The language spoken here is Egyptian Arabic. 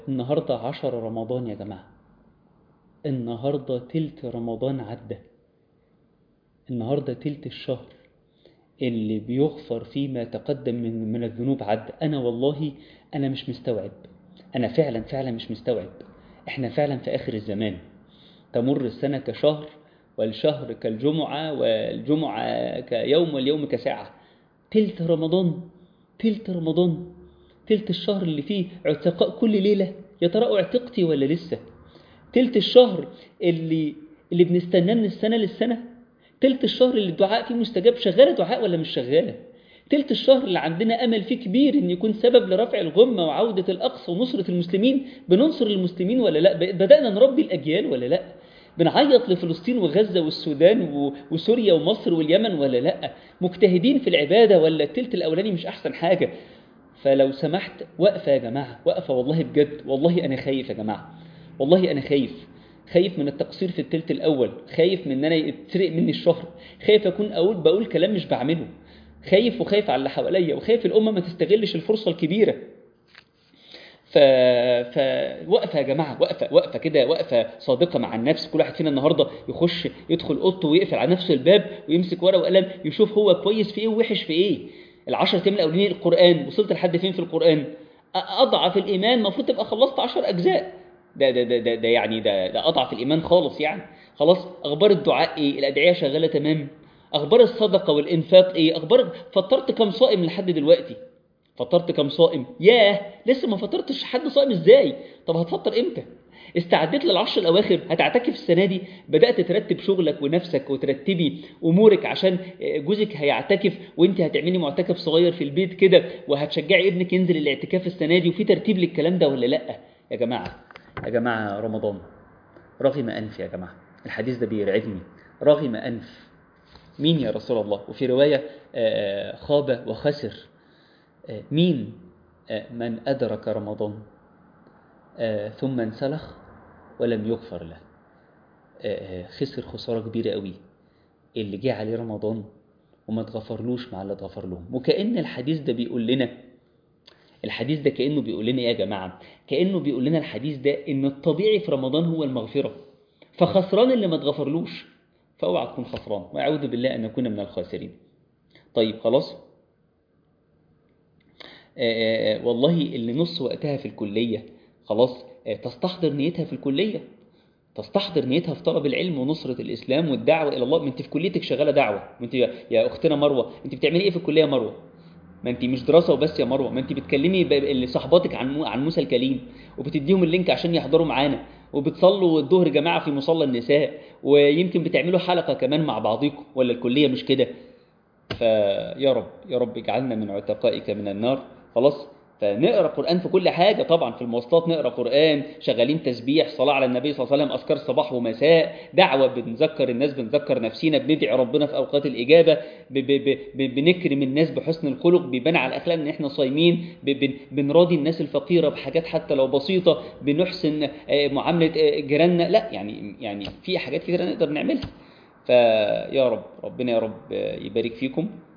النهاردة عشر رمضان يا جماعة النهاردة تلت رمضان عدى النهاردة تلت الشهر اللي بيغفر فيه ما تقدم من من الذنوب عدى أنا والله أنا مش مستوعب أنا فعلا فعلا مش مستوعب إحنا فعلا في آخر الزمان تمر السنة كشهر والشهر كالجمعة والجمعة كيوم واليوم كساعة تلت رمضان تلت رمضان تلت الشهر اللي فيه اعتقاء كل ليلة يا ترى اعتقتي ولا لسه تلت الشهر اللي اللي بنستناه من السنة للسنة تلت الشهر اللي الدعاء فيه مستجاب شغالة دعاء ولا مش شغالة تلت الشهر اللي عندنا أمل فيه كبير إن يكون سبب لرفع الغمة وعودة الأقصى ونصرة المسلمين بننصر المسلمين ولا لا بدأنا نربي الأجيال ولا لا بنعيط لفلسطين وغزة والسودان وسوريا ومصر واليمن ولا لا مجتهدين في العبادة ولا التلت الأولاني مش أحسن حاجة فلو سمحت وقفة يا جماعة وقفة والله بجد والله أنا خايف يا جماعة والله أنا خايف خايف من التقصير في التلت الأول خايف من أن أنا يتسرق مني الشهر خايف أكون أقول بقول كلام مش بعمله خايف وخايف على اللي حواليا وخايف الأمة ما تستغلش الفرصة الكبيرة ف... فوقفة يا جماعة وقفة وقفة كده وقفة صادقة مع النفس كل واحد فينا النهاردة يخش يدخل أوضته ويقفل على نفسه الباب ويمسك ورقة وقلم يشوف هو كويس في إيه ووحش في إيه العشر أيام الأولانيين القرآن وصلت لحد فين في القرآن أضعف الإيمان المفروض تبقى خلصت عشر أجزاء ده ده ده ده, ده يعني ده, ده أضعف الإيمان خالص يعني خلاص أخبار الدعاء إيه الأدعية شغالة تمام أخبار الصدقة والإنفاق إيه أخبار فطرت كم صائم لحد دلوقتي فطرت كم صائم ياه لسه ما فطرتش حد صائم ازاي طب هتفطر امتى استعديت للعشر الاواخر هتعتكف السنه دي بدات ترتب شغلك ونفسك وترتبي امورك عشان جوزك هيعتكف وانت هتعملي معتكف صغير في البيت كده وهتشجعي ابنك ينزل الاعتكاف السنه دي وفي ترتيب للكلام ده ولا لا يا جماعه يا جماعه رمضان رغم انف يا جماعه الحديث ده بيرعبني رغم انف مين يا رسول الله وفي روايه خاب وخسر مين من أدرك رمضان ثم انسلخ ولم يغفر له خسر خسارة كبيرة قوي اللي جه عليه رمضان وما اتغفرلوش مع اللي اتغفر لهم وكأن الحديث ده بيقول لنا الحديث ده كأنه بيقول لنا يا جماعة كأنه بيقول لنا الحديث ده إن الطبيعي في رمضان هو المغفرة فخسران اللي ما اتغفرلوش فاوعى تكون خسران وأعوذ بالله أن نكون من الخاسرين طيب خلاص آآ آآ والله اللي نص وقتها في الكلية خلاص تستحضر نيتها في الكلية تستحضر نيتها في طلب العلم ونصرة الإسلام والدعوة إلى الله ما أنت في كليتك شغالة دعوة ما أنت يا أختنا مروة أنت بتعملي إيه في الكلية مروة ما أنت مش دراسة وبس يا مروة ما أنت بتكلمي صحباتك عن عن موسى الكليم وبتديهم اللينك عشان يحضروا معانا وبتصلوا الظهر جماعة في مصلى النساء ويمكن بتعملوا حلقة كمان مع بعضكم ولا الكلية مش كده فيا رب يا رب اجعلنا من عتقائك من النار خلاص فنقرا قران في كل حاجه طبعا في المواصلات نقرا قران شغالين تسبيح صلاه على النبي صلى الله عليه وسلم اذكار صباح ومساء دعوه بنذكر الناس بنذكر نفسينا بندعي ربنا في اوقات الاجابه ب ب ب بنكرم الناس بحسن الخلق بيبان على الاخلاق ان احنا صايمين بنراضي الناس الفقيره بحاجات حتى لو بسيطه بنحسن معامله جيراننا لا يعني يعني في حاجات كتير نقدر نعملها فيا رب ربنا يا رب يبارك فيكم